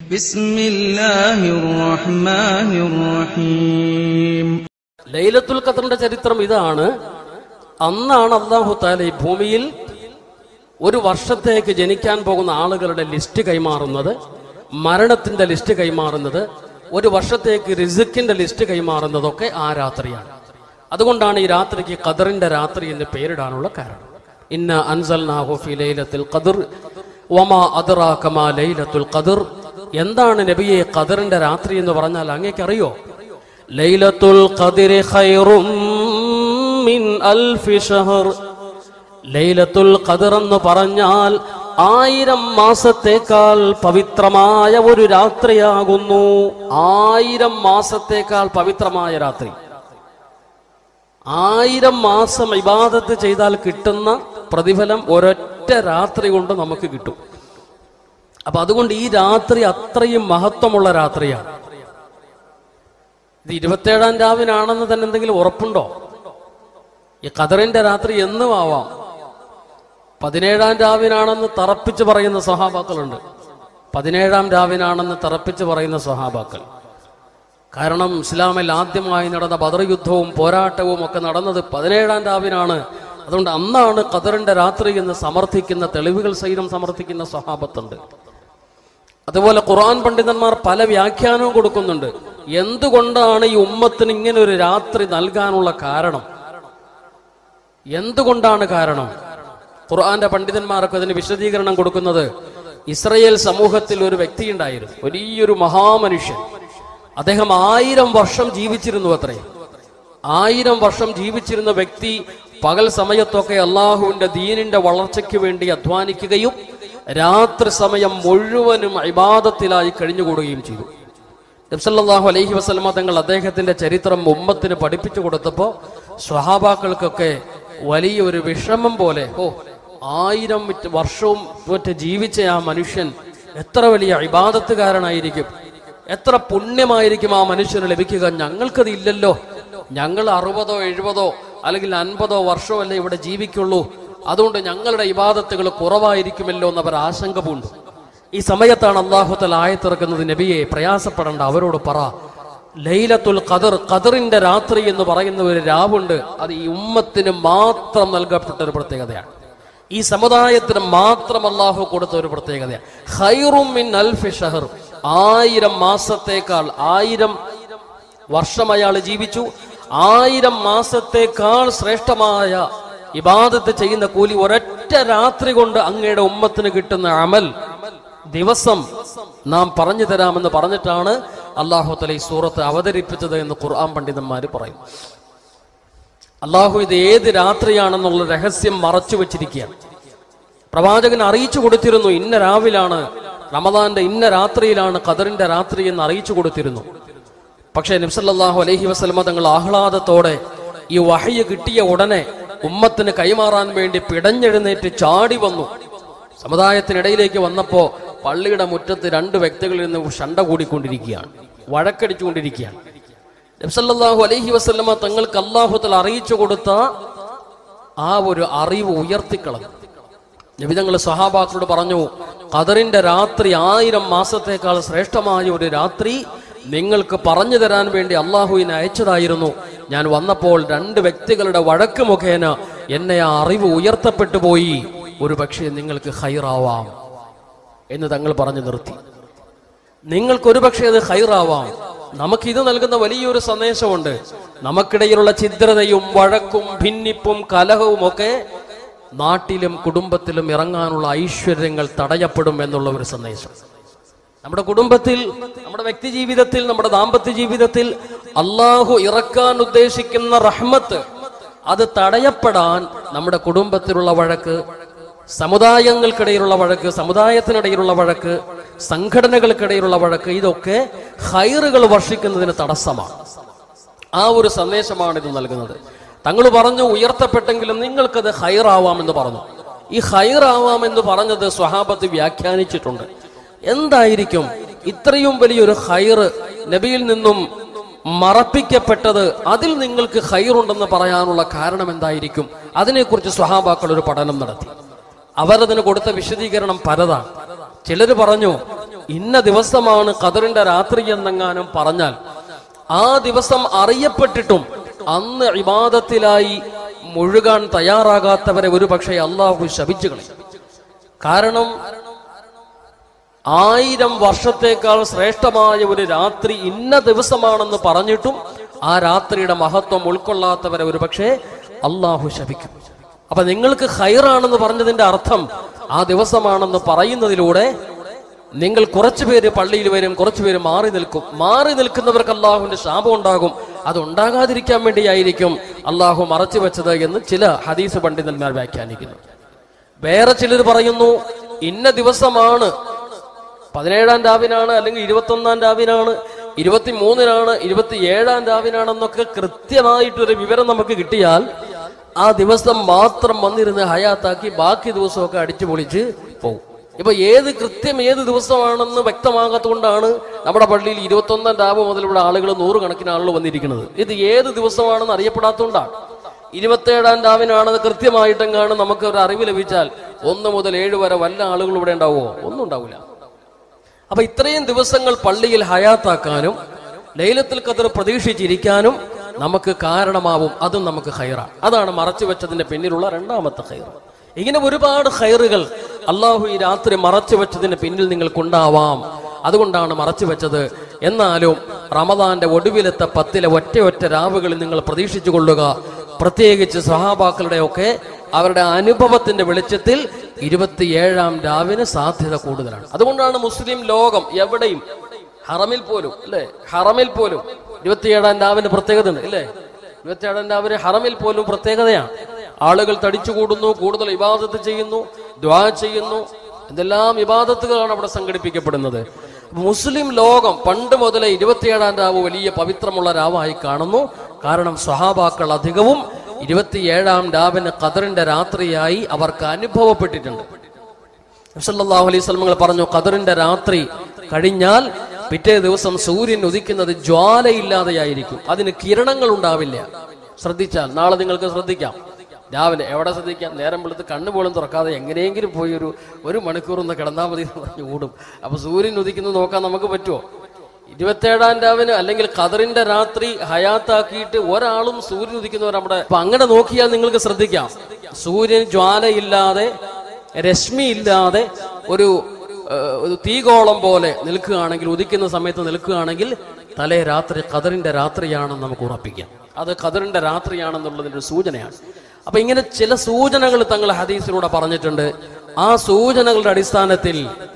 بسم الله الرحمن الرحيم ലൈലത്തുൽ ഖദറിന്റെ ചരിത്രം ഇതാണ് അന്നാണ് അള്ളാഹു താല ഈ ഭൂമിയിൽ ഒരു വർഷത്തേക്ക് ജനിക്കാൻ പോകുന്ന ആളുകളുടെ ലിസ്റ്റ് കൈമാറുന്നത് മരണത്തിന്റെ ലിസ്റ്റ് കൈമാറുന്നത് ഒരു വർഷത്തേക്ക് റിസിക്കിന്റെ ലിസ്റ്റ് കൈമാറുന്നതൊക്കെ ആ രാത്രിയാണ് അതുകൊണ്ടാണ് ഈ രാത്രിക്ക് ഖദറിന്റെ രാത്രി എന്ന് പേരിടാനുള്ള കാരണം ഇന്ന അൻസൽനാഹു ഫി ലൈലത്തുൽ ഖദർ വമാ അദ്റാക മാ ലൈലത്തുൽ ഖദർ എന്താണ് നബിയെ ഖദറിന്റെ രാത്രി എന്ന് പറഞ്ഞാൽ അങ്ങേക്കറിയോ ലൈലത്തുൽ ഖദരി ഖൈറും മിൻ അൽഫി ഷഹർ ലൈലത്തുൽ ഖദർ എന്ന് പറഞ്ഞാൽ ആയിരം മാസത്തേക്കാൾ പവിത്രമായ ഒരു രാത്രിയാകുന്നു ആയിരം മാസത്തേക്കാൾ പവിത്രമായ രാത്രി ആയിരം മാസം ഇബാദത്ത് ചെയ്താൽ കിട്ടുന്ന പ്രതിഫലം ഒരൊറ്റ രാത്രി കൊണ്ട് നമുക്ക് കിട്ടും അപ്പൊ അതുകൊണ്ട് ഈ രാത്രി അത്രയും മഹത്വമുള്ള രാത്രിയാണ് ഇത് ഇരുപത്തേഴാം രാവിനാണെന്ന് തന്നെ എന്തെങ്കിലും ഉറപ്പുണ്ടോ ഈ ഖദറിന്റെ രാത്രി എന്നും ആവാം പതിനേഴാം രാവിനാണെന്ന് തറപ്പിച്ച് പറയുന്ന സഹാബാക്കളുണ്ട് പതിനേഴാം രാവിനാണെന്ന് തറപ്പിച്ച് പറയുന്ന സഹാബാക്കൾ കാരണം ഇസ്ലാമിൽ ആദ്യമായി നടന്ന ബദർ യുദ്ധവും പോരാട്ടവും ഒക്കെ നടന്നത് പതിനേഴാം രാവിനാണ് അതുകൊണ്ട് അന്നാണ് ഖദറിന്റെ രാത്രി എന്ന് സമർത്ഥിക്കുന്ന തെളിവുകൾ സൈന്യം സമർത്ഥിക്കുന്ന സഹാബത്തുണ്ട് അതുപോലെ ഖുർആൻ പണ്ഡിതന്മാർ പല വ്യാഖ്യാനവും കൊടുക്കുന്നുണ്ട് എന്തുകൊണ്ടാണ് ഈ ഉമ്മത്തിന് ഇങ്ങനെ ഒരു രാത്രി നൽകാനുള്ള കാരണം എന്തുകൊണ്ടാണ് കാരണം ഖുർആന്റെ പണ്ഡിതന്മാർക്ക് അതിന് വിശദീകരണം കൊടുക്കുന്നത് ഇസ്രയേൽ സമൂഹത്തിൽ ഒരു വ്യക്തി ഉണ്ടായിരുന്നു വലിയൊരു മഹാമനുഷ്യൻ അദ്ദേഹം ആയിരം വർഷം ജീവിച്ചിരുന്നു അത്രേ ആയിരം വർഷം ജീവിച്ചിരുന്ന വ്യക്തി പകൽ സമയത്തൊക്കെ അള്ളാഹുവിന്റെ ദീനിന്റെ വളർച്ചയ്ക്ക് വേണ്ടി അധ്വാനിക്കുകയും രാത്രി സമയം മുഴുവനും ഇബാദത്തിലായി കഴിഞ്ഞുകൂടുകയും ചെയ്തു നബ്സല്ലാഹു അലൈഹി വസ്ലമ തങ്ങൾ അദ്ദേഹത്തിന്റെ ചരിത്രം ഉമ്മത്തിന് പഠിപ്പിച്ചു കൊടുത്തപ്പോൾ സ്വഹാബാക്കൾക്കൊക്കെ വലിയൊരു വിഷമം പോലെ ഓ ആയിരം മിറ്റ് വർഷവും മറ്റ് ജീവിച്ച ആ മനുഷ്യൻ എത്ര വലിയ ഇബാദത്തുകാരനായിരിക്കും എത്ര പുണ്യമായിരിക്കും ആ മനുഷ്യന് ലഭിക്കുക ഞങ്ങൾക്കത് ഇല്ലല്ലോ ഞങ്ങൾ അറുപതോ എഴുപതോ അല്ലെങ്കിൽ അൻപതോ വർഷമല്ലേ ഇവിടെ ജീവിക്കുള്ളൂ അതുകൊണ്ട് ഞങ്ങളുടെ ഇബാദത്തുകൾ കുറവായിരിക്കുമല്ലോ എന്നവർ ആശങ്ക പൂണ്ടു ഈ സമയത്താണ് അള്ളാഹുത്തൽ ആയത്തിറക്കുന്നത് നബിയെ പ്രയാസപ്പെടേണ്ട അവരോട് പറ ലൈലത്തുൽ ഖദർ ഖദറിന്റെ രാത്രി എന്ന് പറയുന്ന ഒരു രാവുണ്ട് അത് ഈ ഉമ്മത്തിന് മാത്രം നൽകപ്പെട്ട ഒരു പ്രത്യേകതയാണ് ഈ സമുദായത്തിന് മാത്രം അള്ളാഹു കൊടുത്ത ഒരു പ്രത്യേകതയാണ് ഹൈറും മിൻ അൽഫി ഷഹർ ആയിരം മാസത്തേക്കാൾ ആയിരം വർഷം അയാൾ ജീവിച്ചു ആയിരം മാസത്തേക്കാൾ ശ്രേഷ്ഠമായ ഇബാദത്ത് ചെയ്യുന്ന കൂലി ഒരൊറ്റ രാത്രി കൊണ്ട് അങ്ങയുടെ ഉമ്മത്തിന് കിട്ടുന്ന അമൽ ദിവസം നാം പറഞ്ഞു തരാമെന്ന് പറഞ്ഞിട്ടാണ് അള്ളാഹു തല ഈ സൂറത്ത് അവതരിപ്പിച്ചത് എന്ന് ഖുർആൻ പണ്ഡിതന്മാർ പറയും അള്ളാഹു ഇത് ഏത് രാത്രിയാണെന്നുള്ള രഹസ്യം മറച്ചു വെച്ചിരിക്കുകയാണ് പ്രവാചകൻ അറിയിച്ചു കൊടുത്തിരുന്നു ഇന്ന രാവിലാണ് റമദാന്റെ ഇന്ന രാത്രിയിലാണ് ഖദറിന്റെ രാത്രി എന്ന് അറിയിച്ചു കൊടുത്തിരുന്നു പക്ഷേ നബ്സല്ലാഹു അലൈഹി വസ്ലമ തങ്ങൾ ആഹ്ലാദത്തോടെ ഈ വഹയ്യ കിട്ടിയ ഉടനെ ഉമ്മത്തിന് കൈമാറാൻ വേണ്ടി പിടഞ്ഞെഴുന്നേറ്റ് ചാടി വന്നു സമുദായത്തിനിടയിലേക്ക് വന്നപ്പോ പള്ളിയുടെ മുറ്റത്ത് രണ്ട് വ്യക്തികളിൽ നിന്ന് ഷണ്ട കൂടിക്കൊണ്ടിരിക്കുകയാണ് വഴക്കടിച്ചുകൊണ്ടിരിക്കുകയാണ് നബ്സല്ലാഹു അലൈഹി വസ്ലമ തങ്ങൾക്ക് അള്ളാഹുത്തൽ അറിയിച്ചു കൊടുത്ത ആ ഒരു അറിവ് ഉയർത്തിക്കളഞ്ഞു നബിതങ്ങൾ സഹാബാക്കളോട് പറഞ്ഞു ഖദറിന്റെ രാത്രി ആയിരം മാസത്തേക്കാൾ ശ്രേഷ്ഠമായ ഒരു രാത്രി നിങ്ങൾക്ക് പറഞ്ഞു തരാൻ വേണ്ടി അള്ളാഹുവിനെ അയച്ചതായിരുന്നു ഞാൻ വന്നപ്പോൾ രണ്ട് വ്യക്തികളുടെ വഴക്ക് മുഖേന എന്നെ ആ അറിവ് ഉയർത്തപ്പെട്ടു പോയി ഒരു പക്ഷേ നിങ്ങൾക്ക് ഹൈറാവാം എന്ന് തങ്ങൾ പറഞ്ഞു നിർത്തി നിങ്ങൾക്ക് ഒരുപക്ഷെ അത് ഹൈറാവാം നമുക്കിത് നൽകുന്ന വലിയൊരു സന്ദേശമുണ്ട് നമുക്കിടയിലുള്ള ഛിദ്രതയും വഴക്കും ഭിന്നിപ്പും കലഹവും ഒക്കെ നാട്ടിലും കുടുംബത്തിലും ഇറങ്ങാനുള്ള ഐശ്വര്യങ്ങൾ തടയപ്പെടും എന്നുള്ള ഒരു സന്ദേശം നമ്മുടെ കുടുംബത്തിൽ നമ്മുടെ വ്യക്തി ജീവിതത്തിൽ നമ്മുടെ ദാമ്പത്യ ജീവിതത്തിൽ അള്ളാഹു ഇറക്കാൻ ഉദ്ദേശിക്കുന്ന റഹ്മത്ത് അത് തടയപ്പെടാൻ നമ്മുടെ കുടുംബത്തിലുള്ള വഴക്ക് സമുദായങ്ങൾക്കിടയിലുള്ള വഴക്ക് സമുദായത്തിനിടയിലുള്ള വഴക്ക് സംഘടനകൾക്കിടയിലുള്ള വഴക്ക് ഇതൊക്കെ ഹൈറുകൾ വർഷിക്കുന്നതിന് തടസ്സമാണ് ആ ഒരു സന്ദേശമാണ് ഇത് നൽകുന്നത് തങ്ങൾ പറഞ്ഞു ഉയർത്തപ്പെട്ടെങ്കിലും നിങ്ങൾക്കത് ഹൈറാവാമെന്ന് പറഞ്ഞു ഈ ഹൈറാവാം എന്ന് പറഞ്ഞത് സ്വഹാബത്ത് വ്യാഖ്യാനിച്ചിട്ടുണ്ട് എന്തായിരിക്കും ഇത്രയും വലിയൊരു ഹൈറ് നബിയിൽ നിന്നും മറപ്പിക്കപ്പെട്ടത് അതിൽ നിങ്ങൾക്ക് ഹൈറുണ്ടെന്ന് പറയാനുള്ള കാരണം എന്തായിരിക്കും അതിനെക്കുറിച്ച് സ്വഹാബാക്കൾ ഒരു പഠനം നടത്തി അവരതിന് കൊടുത്ത വിശദീകരണം പലതാണ് ചിലർ പറഞ്ഞു ഇന്ന ദിവസമാണ് ഖദറിന്റെ രാത്രി എന്നെങ്ങാനും പറഞ്ഞാൽ ആ ദിവസം അറിയപ്പെട്ടിട്ടും അന്ന് ഇബാദത്തിലായി മുഴുകാൻ തയ്യാറാകാത്തവരെ ഒരുപക്ഷെ അള്ളാഹു ശപിച്ചു കളയും കാരണം ആയിരം വർഷത്തേക്കാൾ ശ്രേഷ്ഠമായ ഒരു രാത്രി ഇന്ന ദിവസമാണെന്ന് പറഞ്ഞിട്ടും ആ രാത്രിയുടെ മഹത്വം ഉൾക്കൊള്ളാത്തവരെ ഒരുപക്ഷെ അള്ളാഹു ശപിക്കും അപ്പൊ നിങ്ങൾക്ക് ഹൈറാണെന്ന് പറഞ്ഞതിന്റെ അർത്ഥം ആ ദിവസമാണെന്ന് പറയുന്നതിലൂടെ നിങ്ങൾ കുറച്ചു പേര് പള്ളിയിൽ വരും കുറച്ചു പേര് മാറി നിൽക്കും മാറി നിൽക്കുന്നവർക്ക് അള്ളാഹുവിന്റെ ശാപം ഉണ്ടാകും അത് ഉണ്ടാകാതിരിക്കാൻ വേണ്ടിയായിരിക്കും അള്ളാഹു മറച്ചു വെച്ചത് എന്ന് ചില ഹദീസ് പണ്ഡിതന്മാർ വ്യാഖ്യാനിക്കുന്നു വേറെ ചിലർ പറയുന്നു ഇന്ന ദിവസമാണ് പതിനേഴാം രാവിനാണ് അല്ലെങ്കിൽ ഇരുപത്തൊന്നാം രാവിനാണ് ഇരുപത്തി മൂന്നിനാണ് ഇരുപത്തി ഏഴാം രാവിനാണെന്നൊക്കെ കൃത്യമായിട്ടൊരു വിവരം നമുക്ക് കിട്ടിയാൽ ആ ദിവസം മാത്രം വന്നിരുന്ന് ഹയാത്താക്കി ബാക്കി ദിവസമൊക്കെ അടിച്ചു പൊളിച്ച് പോകും ഇപ്പൊ ഏത് കൃത്യം ഏത് ദിവസമാണെന്ന് വ്യക്തമാകാത്തതുകൊണ്ടാണ് നമ്മുടെ പള്ളിയിൽ ഇരുപത്തൊന്നാം രാവ് മുതൽ ഇവിടെ ആളുകൾ നൂറുകണക്കിന് ആളുകൾ വന്നിരിക്കുന്നത് ഇത് ഏത് ദിവസമാണെന്ന് അറിയപ്പെടാത്തതുകൊണ്ടാണ് ഇരുപത്തേഴാം രാവിനാണെന്ന് കൃത്യമായിട്ടെങ്ങാണ് നമുക്ക് ഒരു അറിവ് ലഭിച്ചാൽ ഒന്ന് മുതൽ ഏഴ് വരെ വല്ല ആളുകൾ ഇവിടെ ഉണ്ടാവുമോ ഒന്നും ഉണ്ടാവില്ല അപ്പൊ ഇത്രയും ദിവസങ്ങൾ പള്ളിയിൽ ഹയാത്താക്കാനും ലൈലത്തിൽ കതിർ പ്രതീക്ഷിച്ചിരിക്കാനും നമുക്ക് കാരണമാവും അതും നമുക്ക് ഹൈറാണ് അതാണ് മറച്ചു വെച്ചതിന്റെ പിന്നിലുള്ള രണ്ടാമത്തെ ഹൈർ ഇങ്ങനെ ഒരുപാട് ഹൈറുകൾ അള്ളാഹു ഈ രാത്രി മറച്ചു വെച്ചതിന് പിന്നിൽ നിങ്ങൾക്കുണ്ടാവാം അതുകൊണ്ടാണ് മറച്ചു വെച്ചത് എന്നാലും റമദാന്റെ ഒടുവിലത്തെ പത്തിലെ ഒറ്റ ഒറ്റ രാവുകളിൽ നിങ്ങൾ പ്രതീക്ഷിച്ചു കൊള്ളുക പ്രത്യേകിച്ച് സഹാബാക്കളുടെ ഒക്കെ അവരുടെ അനുഭവത്തിന്റെ വെളിച്ചത്തിൽ ഇരുപത്തിയേഴാം രാവിന് സാധ്യത കൂടുതലാണ് അതുകൊണ്ടാണ് മുസ്ലിം ലോകം എവിടെയും ഹറമിൽ പോലും അല്ലേ ഹറമിൽ പോലും ഇരുപത്തിയേഴാം രാവിന്റെ പ്രത്യേകത ഉണ്ട് അല്ലേ ഇരുപത്തിയേഴാം രാവിന് ഹറമിൽ പോലും പ്രത്യേകതയാണ് ആളുകൾ തടിച്ചുകൂടുന്നു കൂടുതൽ ഇബാദത്ത് ചെയ്യുന്നു ദ്വാ ചെയ്യുന്നു എന്തെല്ലാം ഇബാദത്തുകളാണ് അവിടെ സംഘടിപ്പിക്കപ്പെടുന്നത് മുസ്ലിം ലോകം പണ്ട് മുതലേ ഇരുപത്തിയേഴാം രാവ് വലിയ പവിത്രമുള്ള രാവായി കാണുന്നു കാരണം സ്വഹാബാക്കൾ അധികവും ഇരുപത്തിയേഴാം രാവിന് ഖദറിന്റെ രാത്രിയായി അവർക്ക് അനുഭവപ്പെട്ടിട്ടുണ്ട് നബ്സല്ലാഹു അലൈഹി സ്വലമങ്ങൾ പറഞ്ഞു ഖദറിന്റെ രാത്രി കഴിഞ്ഞാൽ പിറ്റേ ദിവസം സൂര്യൻ ഉദിക്കുന്നത് ജ്വാലയില്ലാതെയായിരിക്കും അതിന് കിരണങ്ങൾ ഉണ്ടാവില്ല ശ്രദ്ധിച്ചാൽ നാളെ നിങ്ങൾക്ക് ശ്രദ്ധിക്കാം രാവിലെ എവിടെ ശ്രദ്ധിക്കാം നേരം വെളുത്ത് കണ്ണു പോലും തുറക്കാതെ എങ്ങനെയെങ്കിലും പോയി ഒരു ഒരു മണിക്കൂർ ഒന്ന് കിടന്നാൽ മതി എന്ന് പറഞ്ഞ് ഓടും അപ്പൊ സൂര്യൻ ഉദിക്കുന്നത് നോക്കാൻ നമുക്ക് പറ്റുമോ ഇരുപത്തേഴാം രാവിന് അല്ലെങ്കിൽ ഖദറിന്റെ രാത്രി ഹയാത്താക്കിയിട്ട് ഒരാളും സൂര്യൻ ഉദിക്കുന്നവർ നമ്മുടെ അപ്പൊ അങ്ങനെ നോക്കിയാൽ നിങ്ങൾക്ക് ശ്രദ്ധിക്കാം സൂര്യൻ ജ്വാലയില്ലാതെ രശ്മി ഇല്ലാതെ ഒരു ഏഹ്, ഒരു തീകോളം പോലെ നിൽക്കുകയാണെങ്കിൽ ഉദിക്കുന്ന സമയത്ത് നിൽക്കുകയാണെങ്കിൽ തലേ രാത്രി ഖദറിന്റെ രാത്രിയാണെന്ന് നമുക്ക് ഉറപ്പിക്കാം അത് ഖദറിന്റെ രാത്രിയാണെന്നുള്ളതിന്റെ ഒരു സൂചനയാണ് അപ്പൊ ഇങ്ങനെ ചില സൂചനകൾ തങ്ങൾ ഹദീസിലൂടെ പറഞ്ഞിട്ടുണ്ട് ആ സൂചനകളുടെ അടിസ്ഥാനത്തിൽ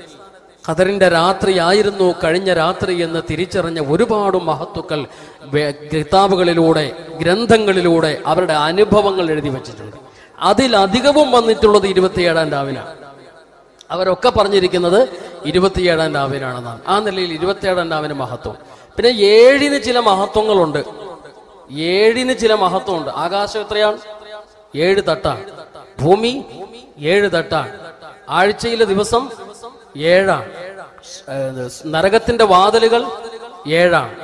ഖദറിന്റെ രാത്രിയായിരുന്നു കഴിഞ്ഞ രാത്രി എന്ന് തിരിച്ചറിഞ്ഞ ഒരുപാട് മഹത്തുക്കൾ വേ- കിതാബുകളിലൂടെ ഗ്രന്ഥങ്ങളിലൂടെ അവരുടെ അനുഭവങ്ങൾ എഴുതി വെച്ചിട്ടുണ്ട് അതിലധികവും വന്നിട്ടുള്ളത് ഇരുപത്തിയേഴാം രാവിനാണ് അവരൊക്കെ പറഞ്ഞിരിക്കുന്നത് ഇരുപത്തിയേഴാം രാവിനാണെന്നാണ് ആ നിലയിൽ ഇരുപത്തിയേഴാം രാവിന് മഹത്വം പിന്നെ ഏഴിന് ചില മഹത്വങ്ങളുണ്ട് ഏഴിന് ചില മഹത്വമുണ്ട് ആകാശം എത്രയാണ് ഏഴ് തട്ടാണ് ഭൂമി ഏഴ് തട്ടാണ് ആഴ്ചയിലെ ദിവസം ഏഴാണ് ഏഹ് നരകത്തിന്റെ വാതിലുകൾ ഏഴാണ്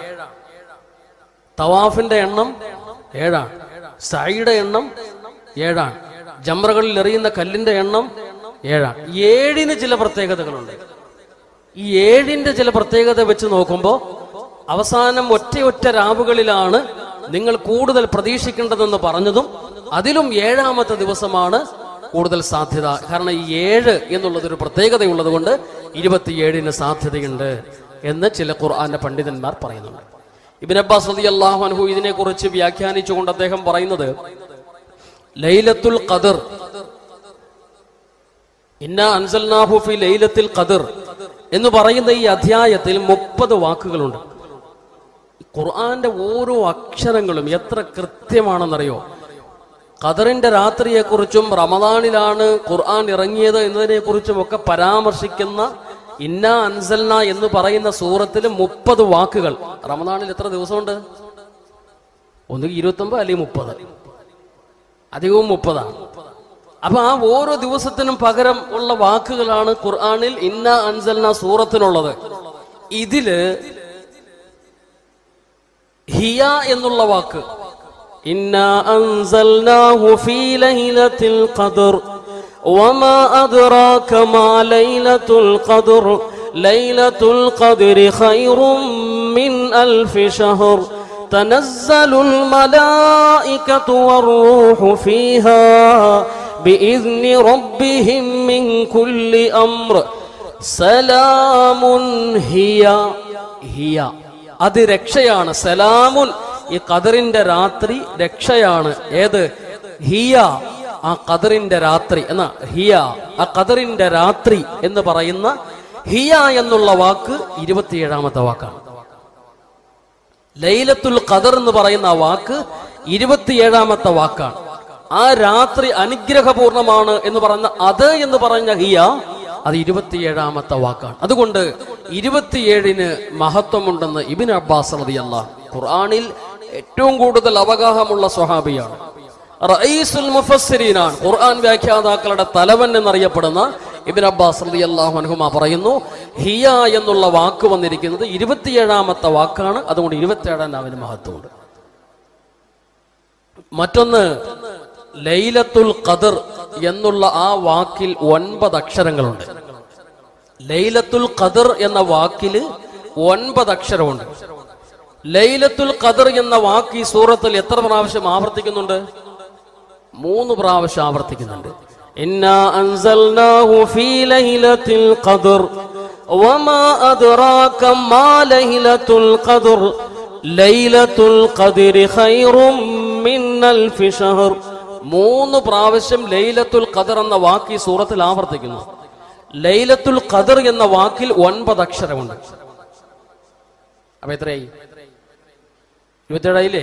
തവാഫിന്റെ എണ്ണം ഏഴാണ് സൈയുടെ എണ്ണം ഏഴാണ് ജമ്രകളിൽ എറിയുന്ന കല്ലിന്റെ എണ്ണം ഏഴാണ് ഏഴിന് ചില പ്രത്യേകതകളുണ്ട് ഈ ഏഴിന്റെ ചില പ്രത്യേകത വെച്ച് നോക്കുമ്പോൾ അവസാനം ഒറ്റ ഒറ്റ രാവുകളിലാണ് നിങ്ങൾ കൂടുതൽ പ്രതീക്ഷിക്കേണ്ടതെന്ന് പറഞ്ഞതും അതിലും ഏഴാമത്തെ ദിവസമാണ് കൂടുതൽ സാധ്യത കാരണം ഈ ഏഴ് എന്നുള്ളത് ഒരു പ്രത്യേകതയുള്ളത് കൊണ്ട് ഇരുപത്തിയേഴിന് സാധ്യതയുണ്ട് എന്ന് ചില ഖുർആന്റെ പണ്ഡിതന്മാർ പറയുന്നുണ്ട് ഇബിൻ അബ്ബാസ് റതി അള്ളാഹു അൻഹു ഇതിനെക്കുറിച്ച് വ്യാഖ്യാനിച്ചുകൊണ്ട് അദ്ദേഹം പറയുന്നത് ലൈലത്തുൽ ഖദർ ഇന്ന അൻസൽനാഹു ഫി ലൈലത്തിൽ ഖദർ എന്ന് പറയുന്ന ഈ അധ്യായത്തിൽ മുപ്പത് വാക്കുകളുണ്ട് ഖുർആന്റെ ഓരോ അക്ഷരങ്ങളും എത്ര കൃത്യമാണെന്നറിയോ ഖദറിന്റെ രാത്രിയെക്കുറിച്ചും റമദാനിലാണ് ഖുർആൻ ഇറങ്ങിയത് എന്നതിനെക്കുറിച്ചും ഒക്കെ പരാമർശിക്കുന്ന ഇന്ന അൻസൽന എന്ന് പറയുന്ന സൂറത്തിൽ മുപ്പത് വാക്കുകൾ റമദാനിൽ എത്ര ദിവസമുണ്ട് ഒന്നുകിൽ ഇരുപത്തൊമ്പത് അല്ലെങ്കിൽ മുപ്പത് അധികവും മുപ്പതാണ് അപ്പൊ ആ ഓരോ ദിവസത്തിനും പകരം ഉള്ള വാക്കുകളാണ് ഖുർആനിൽ ഇന്ന അൻസൽന സൂറത്തിനുള്ളത് ഇതില് ഹിയ എന്നുള്ള വാക്ക് ഇന്ന അൻസൽനാഹു ഫീ ലൈലത്തിൽ ഖദർ വമാ അദ്റാക മാ ലൈലത്തുൽ ഖദർ ليلة القدر خير من ألف شهر تنزل الملائكة والروح فيها بإذن ربهم من كل أمر سلام هي هي അത് രക്ഷയാണ് സലാമുൻ ഈ ഖദറിന്റെ രാത്രി രക്ഷയാണ് ഏത് ഹിയ ആ ഖദറിന്റെ രാത്രി എന്ന ഹിയ ആ ഖദറിന്റെ രാത്രി എന്ന് പറയുന്ന ഹിയ എന്നുള്ള വാക്ക് ഇരുപത്തിയേഴാമത്തെ വാക്കാണ് ലൈലത്തുൽ ഖദർ എന്ന് പറയുന്ന ആ വാക്ക് ഇരുപത്തിയേഴാമത്തെ വാക്കാണ് ആ രാത്രി അനുഗ്രഹപൂർണമാണ് എന്ന് പറഞ്ഞ അത് എന്ന് പറഞ്ഞ ഹിയ അത് ഇരുപത്തിയേഴാമത്തെ വാക്കാണ് അതുകൊണ്ട് ഇരുപത്തിയേഴിന് മഹത്വമുണ്ടെന്ന് ഇബിൻ അബ്ബാസ് റളിയല്ല ഖുർആനിൽ ഏറ്റവും കൂടുതൽ അവഗാഹമുള്ള സ്വഹാബിയാണ് റഈസുൽ മുഫസ്സിരീനാണ് ഖുർആൻ വ്യാഖ്യാതാക്കളുടെ തലവൻ എന്നറിയപ്പെടുന്ന ഇബിൻ അബ്ബാസ് റളിയല്ലാഹു അൻഹുമ പറയുന്നു ഹിയ എന്നുള്ള വാക്ക് വന്നിരിക്കുന്നത് ഇരുപത്തിയേഴാമത്തെ വാക്കാണ് അതുകൊണ്ട് ഇരുപത്തിയേഴാം നാവിന് മഹത്വമുണ്ട് മറ്റൊന്ന് ലൈലത്തുൽ ഖദർ എന്നുള്ള ആ വാക്കിൽ ഒൻപത് അക്ഷരങ്ങളുണ്ട് ലൈലത്തുൽ ഖദർ എന്ന വാക്കില് ഒൻപത് അക്ഷരമുണ്ട് ലൈലത്തുൽ ഖദർ എന്ന വാക്ക് ഈ സൂറത്തിൽ എത്ര പ്രാവശ്യം ആവർത്തിക്കുന്നുണ്ട് മൂന്ന് പ്രാവശ്യം ആവർത്തിക്കുന്നുണ്ട് ഇന്നാ അൻസൽനാഹു ഫീ ലൈലത്തിൽ ഖദർ വമാ അദ്റാക മാ ലൈലത്തുൽ ഖദർ ലൈലത്തുൽ ഖദരി ഖൈറും മിൻ അൽഫി ഷഹർ മൂന്ന് പ്രാവശ്യം ലൈലത്തുൽ ഖദർ എന്ന വാക്ക് ഈ സൂറത്തിൽ ആവർത്തിക്കുന്നു ലൈലത്തുൽ ഖദർ എന്ന വാക്കിൽ ഒൻപത് അക്ഷരമുണ്ട് അപ്പൊ എത്രയായി ഇരുപത്തേഴായില്ലേ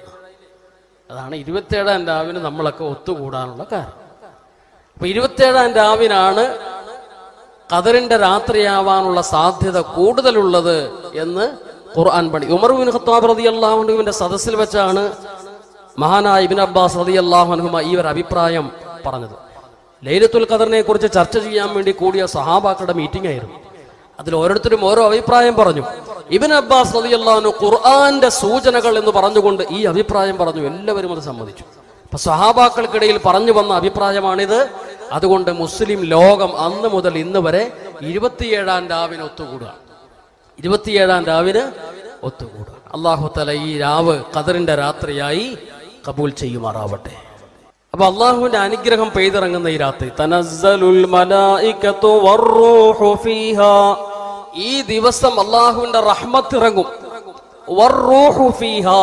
അതാണ് ഇരുപത്തേഴാം രാവിന് നമ്മളൊക്കെ ഒത്തുകൂടാനുള്ള കാരണം അപ്പൊ ഇരുപത്തേഴാം രാവിനാണ് ഖദറിന്റെ രാത്രിയാവാനുള്ള സാധ്യത കൂടുതലുള്ളത് എന്ന് ഖുർആൻ പണി ഉമർ ബിൻ ഖത്താബ് റതി അള്ളാഹുവിന്റെ സദസ്സിൽ വെച്ചാണ് മഹാനായ ഇബിൻ അബ്ബാസ് റതി അള്ളാഹുനുമ ഈ ഒരു അഭിപ്രായം പറഞ്ഞത് ലൈലത്തുൽ ഖദറിനെ കുറിച്ച് ചർച്ച ചെയ്യാൻ വേണ്ടി കൂടിയ സഹാബാക്കളുടെ മീറ്റിംഗ് ആയിരുന്നു അതിൽ ഓരോരുത്തരും ഓരോ അഭിപ്രായം പറഞ്ഞു ഇബിൻ അബ്ബാസ് റതി അള്ളാഹുനു ഖുർആന്റെ സൂചനകൾ എന്ന് പറഞ്ഞുകൊണ്ട് ഈ അഭിപ്രായം പറഞ്ഞു എല്ലാവരും അത് സമ്മതിച്ചു അപ്പൊ സഹാബാക്കൾക്കിടയിൽ പറഞ്ഞു വന്ന അഭിപ്രായമാണിത് അതുകൊണ്ട് മുസ്ലിം ലോകം അന്ന് മുതൽ ഇന്ന് വരെ ഇരുപത്തിയേഴാം രാവിന് ഒത്തുകൂടുക ഇരുപത്തിയേഴാം രാവിന് ഒത്തുകൂടുക അള്ളാഹു തല ഈ രാവ് ഖദറിന്റെ രാത്രിയായി കബൂൽ ചെയ്യുമാറാവട്ടെ അപ്പൊ അള്ളാഹുവിന്റെ അനുഗ്രഹം പെയ്തിറങ്ങുന്ന ഈ രാത്രി തനസ്സലുൽ മലായികത്തു വറൂഹു ഫീഹാ ഈ ദിവസം അള്ളാഹുവിന്റെ റഹ്മത്ത് ഇറങ്ങും വറൂഹു ഫീഹാ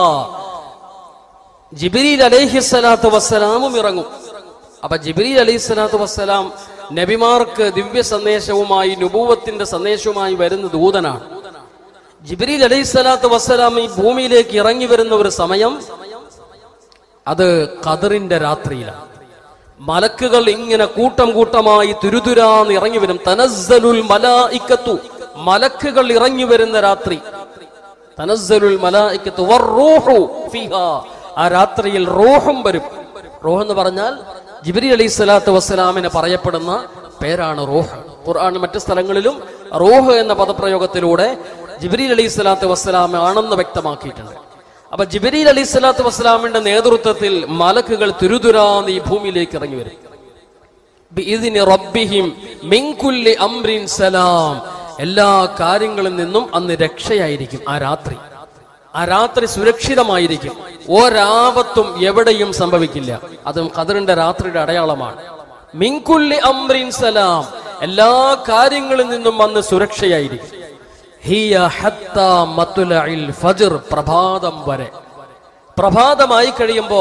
ജിബിരിൽ അലൈഹി സ്വലാത്തു വസ്സലാമും ഇറങ്ങും അപ്പൊ ജിബിരിൽ അലൈഹി സ്വലാത്തു വസ്സലാം നബിമാർക്ക് ദിവ്യ സന്ദേശവുമായി നുബൂവത്തിന്റെ സന്ദേശവുമായി വരുന്ന ദൂതനാണ് ജിബിരിൽ അലൈഹി സ്വലാത്തു വസ്സലാം ഈ ഭൂമിയിലേക്ക് ഇറങ്ങി വരുന്ന ഒരു സമയം അത് ഖദറിന്റെ രാത്രിയിലാണ് മലക്കുകൾ ഇങ്ങനെ കൂട്ടം കൂട്ടമായി തുരുതുരാന്ന് ഇറങ്ങി വരും തനസ്സലുൽ മലായിക്കത്തു മലക്കുകൾ ഇറങ്ങി വരുന്ന രാത്രി തനസ്സലുൽ മലായിക്കത്തു വറൂഹു ഫീഹാ ആ രാത്രിയിൽ റൂഹും വരും റൂഹ് എന്ന് പറഞ്ഞാൽ ജിബ്രി അലൈഹി സ്വലാത്തു വസ്സലാമിന് പറയപ്പെടുന്ന പേരാണ് റൂഹ് ഖുർആൻ മറ്റു സ്ഥലങ്ങളിലും റൂഹ് എന്ന പദപ്രയോഗത്തിലൂടെ ജിബ്രി അലൈഹി സ്വലാത്തു വസ്സലാം ആണെന്ന് വ്യക്തമാക്കിയിട്ടുണ്ട് അപ്പൊ ജിബരീൽ അലൈഹി സ്വലാത്തു വസ്സലാമിന്റെ നേതൃത്വത്തിൽ മലക്കുകൾ തുരുതുരാന്ന് ഈ ഭൂമിയിലേക്ക് ഇറങ്ങി വരും ബിഇദ്നി റബ്ബിഹിം മിൻ കുല്ലി അംറിൻ സലാം എല്ലാ കാര്യങ്ങളിൽ നിന്നും അന്ന് രക്ഷയായിരിക്കും ആ രാത്രി ആ രാത്രി സുരക്ഷിതമായിരിക്കും ഒരാപത്തും എവിടെയും സംഭവിക്കില്ല അതും ഖദറിന്റെ രാത്രിയുടെ അടയാളമാണ് മിൻകുല്ലി അംറിൻ സലാം എല്ലാ കാര്യങ്ങളിൽ നിന്നും അന്ന് സുരക്ഷയായിരിക്കും ഹിയ ഹത്താ മത്തുലഇൽ ഫജ്ർ പ്രഭാതം വരെ പ്രഭാതമായി കഴിയുമ്പോ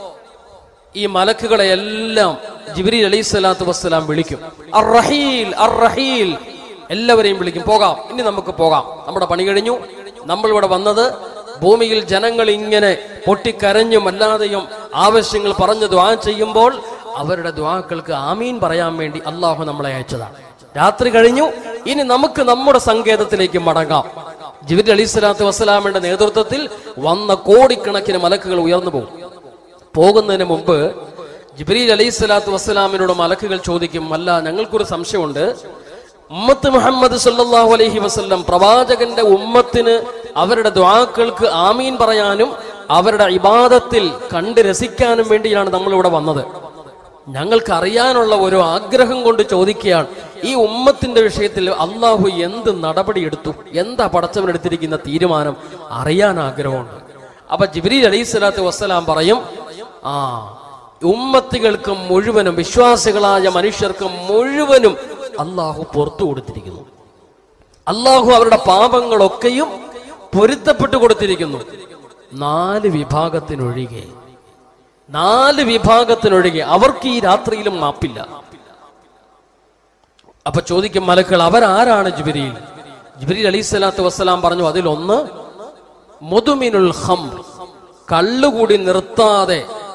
ഈ മലക്കുകളെ എല്ലാം ജിബ്രി അലൈഹി സ്വലാത്തു വസ്സലാം വിളിക്കും അർ റഹീൽ അർ റഹീൽ എല്ലാവരെയും വിളിക്കും പോകാം ഇനി നമുക്ക് പോകാം നമ്മുടെ പണി കഴിഞ്ഞു നമ്മൾ ഇവിടെ വന്നത് ഭൂമിയിൽ ജനങ്ങൾ ഇങ്ങനെ പൊട്ടിക്കരഞ്ഞും അല്ലാതെയും ആവശ്യങ്ങൾ പറഞ്ഞു ദ്വാ ചെയ്യുമ്പോൾ അവരുടെ ദ്വാക്കൾക്ക് ആമീൻ പറയാൻ വേണ്ടി അള്ളാഹു നമ്മളെ അയച്ചതാണ് രാത്രി കഴിഞ്ഞു ഇനി നമുക്ക് നമ്മുടെ സങ്കേതത്തിലേക്ക് മടങ്ങാം ജിബിരി അലി സ്വലാത്തു വസ്സലാമിന്റെ നേതൃത്വത്തിൽ വന്ന കോടിക്കണക്കിന് മലക്കുകൾ ഉയർന്നു പോകും പോകുന്നതിന് മുമ്പ് ജിബ്രീൽ അലൈഹി സ്വലാത്തു വസ്സലാമിനോട് മലക്കുകൾ ചോദിക്കും അല്ല ഞങ്ങൾക്കൊരു സംശയമുണ്ട് ഉമ്മത്ത് മുഹമ്മദ് സല്ലല്ലാഹു അലൈഹി വസല്ലം പ്രവാചകന്റെ ഉമ്മത്തിന് അവരുടെ ദ്വാക്കൾക്ക് ആമീൻ പറയാനും അവരുടെ ഇബാദത്തിൽ കണ്ട് രസിക്കാനും വേണ്ടിയാണ് നമ്മൾ ഇവിടെ വന്നത് ഞങ്ങൾക്ക് അറിയാനുള്ള ഒരു ആഗ്രഹം കൊണ്ട് ചോദിക്കുകയാണ് ഈ ഉമ്മത്തിന്റെ വിഷയത്തിൽ അള്ളാഹു എന്ത് നടപടിയെടുത്തു എന്താ പടച്ചവനെടുത്തിരിക്കുന്ന തീരുമാനം അറിയാൻ ആഗ്രഹമുണ്ട് അപ്പൊ ജിബ്രീ അലൈഹി സ്വലാത്തു വസ്സലാം പറയും ആ ഉമ്മത്തികൾക്ക് മുഴുവനും വിശ്വാസികളായ മനുഷ്യർക്ക് മുഴുവനും അള്ളാഹു പുറത്തു കൊടുത്തിരിക്കുന്നു അള്ളാഹു അവരുടെ പാപങ്ങളൊക്കെയും പൊരുത്തപ്പെട്ടു കൊടുത്തിരിക്കുന്നു നാല് വിഭാഗത്തിനൊഴികെ നാല് വിഭാഗത്തിനൊഴികെ അവർക്ക് ഈ രാത്രിയിലും മാപ്പില്ല അപ്പൊ ചോദിക്കും മലക്കൾ അവരാരാണ് ജിബിരിയിൽ ജിബിരി അലൈഹി സ്വലാത്തു വസ്സലാം പറഞ്ഞു അതിലൊന്ന് മുതുമിനുൽ ഹം കള്ളുകൂടി നിർത്താതെ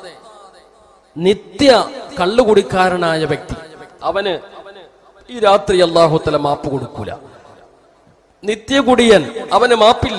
നിത്യ കള്ളുകുടിക്കാരനായ വ്യക്തി അവന് ഈ രാത്രി അള്ളാഹുത്തല മാപ്പ് കൊടുക്കൂല നിത്യകുടിയൻ അവന് മാപ്പില്ല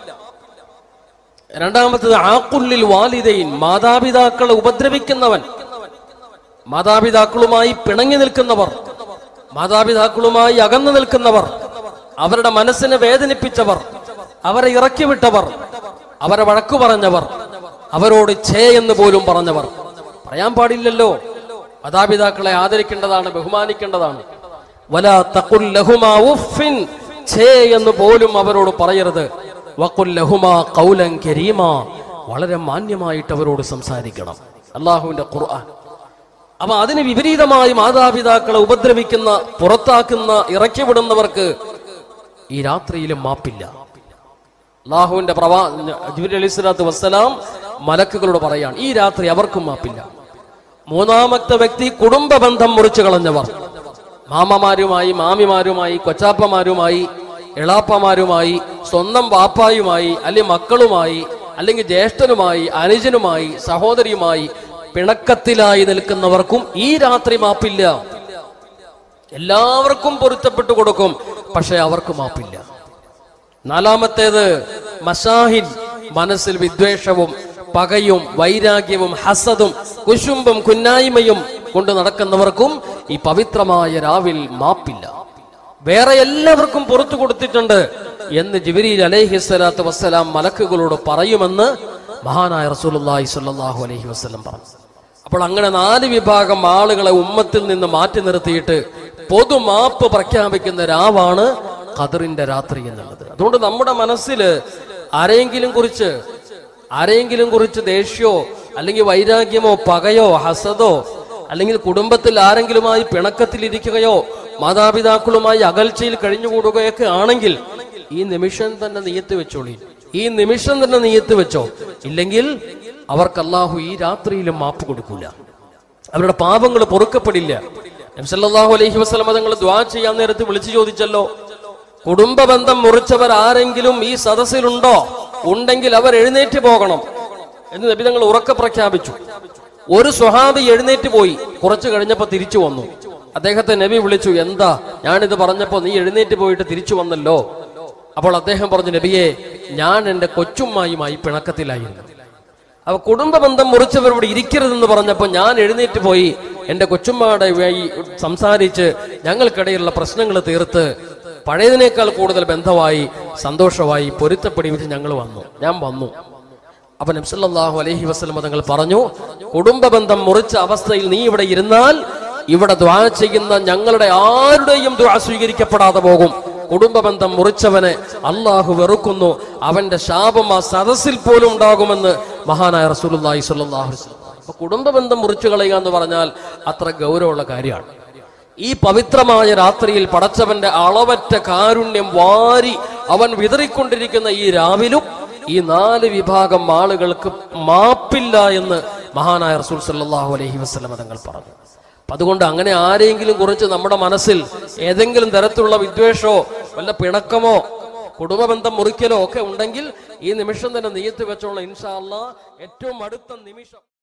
രണ്ടാമത്തത് ആക്കുള്ളിൽ വാലിദൈൻ മാതാപിതാക്കളെ ഉപദ്രവിക്കുന്നവൻ മാതാപിതാക്കളുമായി പിണങ്ങി നിൽക്കുന്നവർ മാതാപിതാക്കളുമായി അകന്നു നിൽക്കുന്നവർ അവരുടെ മനസ്സിനെ വേദനിപ്പിച്ചവർ അവരെ ഇറക്കിവിട്ടവർ അവരെ വഴക്കു പറഞ്ഞവർ അവരോട് ഛേ എന്ന് പോലും പറഞ്ഞവർ പറയാൻ പാടില്ലല്ലോ മാതാപിതാക്കളെ ആദരിക്കേണ്ടതാണ് ബഹുമാനിക്കേണ്ടതാണ് വല തഖുൽ ലഹുമാ ഉഫിൻ ഛേ എന്ന് പോലും അവരോട് പറയരുത് വഖുൽ ലഹുമാ ഖൗലൻ കരീമാ വളരെ മാന്യമായിട്ട് അവരോട് സംസാരിക്കണം അള്ളാഹുവിന്റെ ഖുർആൻ അപ്പൊ അതിന് വിപരീതമായി മാതാപിതാക്കളെ ഉപദ്രവിക്കുന്ന പുറത്താക്കുന്ന ഇറക്കിവിടുന്നവർക്ക് ഈ രാത്രിയിലും മാപ്പില്ല അള്ളാഹുവിന്റെ പ്രവാ ജിബിരി അലൈഹി സ്വലാത്തു വസ്സലാം മലക്കുകളോട് പറയാണ് ഈ രാത്രി അവർക്കും മാപ്പില്ല മൂന്നാമത്തെ വ്യക്തി കുടുംബ ബന്ധം മുറിച്ചു കളഞ്ഞവർ മാമമാരുമായി മാമിമാരുമായി കൊച്ചാപ്പമാരുമായി എളാപ്പമാരുമായി സ്വന്തം വാപ്പായുമായി അല്ലെങ്കിൽ മക്കളുമായി അല്ലെങ്കിൽ ജ്യേഷ്ഠനുമായി അനുജനുമായി സഹോദരിയുമായി പിണക്കത്തിലായി നിൽക്കുന്നവർക്കും ഈ രാത്രി മാപ്പില്ല എല്ലാവർക്കും പൊരുത്തപ്പെട്ടു കൊടുക്കും പക്ഷെ അവർക്ക് മാപ്പില്ല നാലാമത്തേത് മസാഹിൻ മനസ്സിൽ വിദ്വേഷവും പകയും വൈരാഗ്യവും ഹസദും കുശുമ്പും കുന്നായ്മയും കൊണ്ട് നടക്കുന്നവർക്കും ഈ പവിത്രമായ രാവിൽ മാപ്പില്ല വേറെ എല്ലാവർക്കും പുറത്തു കൊടുത്തിട്ടുണ്ട് എന്ന് ജിബിരിൽ അലൈഹി സ്വലാത്തു വസ്സലാം മലക്കുകളോട് പറയുമെന്ന് മഹാനായ റസൂലുള്ളാഹി സ്വല്ലല്ലാഹു അലൈഹി വസല്ലം പറഞ്ഞു അപ്പോൾ അങ്ങനെ നാല് വിഭാഗം ആളുകളെ ഉമ്മത്തിൽ നിന്ന് മാറ്റി നിർത്തിയിട്ട് പൊതുമാപ്പ് പ്രഖ്യാപിക്കുന്ന രാവാണ് ഖദറിന്റെ രാത്രി എന്നുള്ളത് അതുകൊണ്ട് നമ്മുടെ മനസ്സിൽ ആരെങ്കിലും കുറിച്ച് ആരെങ്കിലും കുറിച്ച് ദേഷ്യമോ അല്ലെങ്കിൽ വൈരാഗ്യമോ പകയോ ഹസദോ അല്ലെങ്കിൽ കുടുംബത്തിൽ ആരെങ്കിലുമായി പിണക്കത്തിലിരിക്കുകയോ മാതാപിതാക്കളുമായി അകൽച്ചയിൽ കഴിഞ്ഞുകൂടുകയൊക്കെ ആണെങ്കിൽ ഈ നിമിഷം തന്നെ നീയത്ത് വെച്ചോളി ഈ നിമിഷം തന്നെ നീയത്ത് വെച്ചോ ഇല്ലെങ്കിൽ അവർക്ക് അള്ളാഹു ഈ രാത്രിയിലും മാപ്പ് കൊടുക്കൂല അവരുടെ പാപങ്ങൾ പൊറുക്കപ്പെടില്ല നബ്സല്ലാഹു അലൈഹി വസ്ലമ തങ്ങൾ ദ്വാ ചെയ്യാൻ നേരത്ത് വിളിച്ചു ചോദിച്ചല്ലോ കുടുംബ ബന്ധം മുറിച്ചവർ ആരെങ്കിലും ഈ സദസ്സിലുണ്ടോ ഉണ്ടെങ്കിൽ അവർ എഴുന്നേറ്റ് പോകണം എന്ന് നബി തങ്ങൾ ഉറക്കെ പ്രഖ്യാപിച്ചു ഒരു സ്വഹാബി എഴുന്നേറ്റ് പോയി കുറച്ചു കഴിഞ്ഞപ്പോ തിരിച്ചു വന്നു അദ്ദേഹത്തെ നബി വിളിച്ചു എന്താ ഞാനിത് പറഞ്ഞപ്പോ നീ എഴുന്നേറ്റ് പോയിട്ട് തിരിച്ചു വന്നല്ലോ അപ്പോൾ അദ്ദേഹം പറഞ്ഞു നബിയെ ഞാൻ എന്റെ കൊച്ചുമ്മായുമായി പിണക്കത്തിലായിരുന്നു അപ്പൊ കുടുംബ ബന്ധം മുറിച്ചവർ ഇവിടെ ഇരിക്കരുതെന്ന് പറഞ്ഞപ്പോൾ ഞാൻ എഴുന്നേറ്റ് പോയി എന്റെ കൊച്ചുമ്മയുടെ വഴി സംസാരിച്ച് ഞങ്ങൾക്കിടയിലുള്ള പ്രശ്നങ്ങൾ തീർത്ത് പഴയതിനേക്കാൾ കൂടുതൽ ബന്ധമായി സന്തോഷമായി പൊരുത്തപ്പെടിവിച്ച് ഞങ്ങൾ വന്നു ഞാൻ വന്നു അപ്പൊ നബ്സല്ലാഹു അലൈഹി വസ്ലം തങ്ങൾ പറഞ്ഞു കുടുംബ ബന്ധം മുറിച്ച അവസ്ഥയിൽ നീ ഇവിടെ ഇരുന്നാൽ ഇവിടെ ദ്വാ ചെയ്യുന്ന ഞങ്ങളുടെ ആരുടെയും ദ്വാ സ്വീകരിക്കപ്പെടാതെ പോകും കുടുംബ ബന്ധം മുറിച്ചവനെ അള്ളാഹു വെറുക്കുന്നു അവന്റെ ശാപം ആ സദസ്സിൽ പോലും ഉണ്ടാകുമെന്ന് മഹാനായ റസൂലുള്ളാഹി സ്വല്ലല്ലാഹു അലൈഹി വസല്ലം അപ്പൊ കുടുംബ ബന്ധം മുറിച്ചു കളയുക എന്ന് പറഞ്ഞാൽ അത്ര ഗൗരവമുള്ള കാര്യമാണ് ഈ പവിത്രമായ രാത്രിയിൽ പടച്ചവന്റെ അളവറ്റ കാരുണ്യം വാരി അവൻ വിതറിക്കൊണ്ടിരിക്കുന്ന ഈ രാവിലും ഈ നാല് വിഭാഗം ആളുകൾക്ക് മാപ്പില്ല എന്ന് മഹാനായ റസൂൽ സല്ലല്ലാഹു അലൈഹി വസല്ലം തങ്ങൾ പറഞ്ഞു അപ്പൊ അതുകൊണ്ട് അങ്ങനെ ആരെങ്കിലും കുറിച്ച് നമ്മുടെ മനസ്സിൽ ഏതെങ്കിലും തരത്തിലുള്ള വിദ്വേഷമോ വല്ല പിണക്കമോ കുടുംബ ബന്ധം മുറിക്കലോ ഒക്കെ ഉണ്ടെങ്കിൽ ഈ നിമിഷം തന്നെ നീയത്ത് വെച്ചോളാം ഇൻഷാ അല്ലാ ഏറ്റവും അടുത്ത നിമിഷം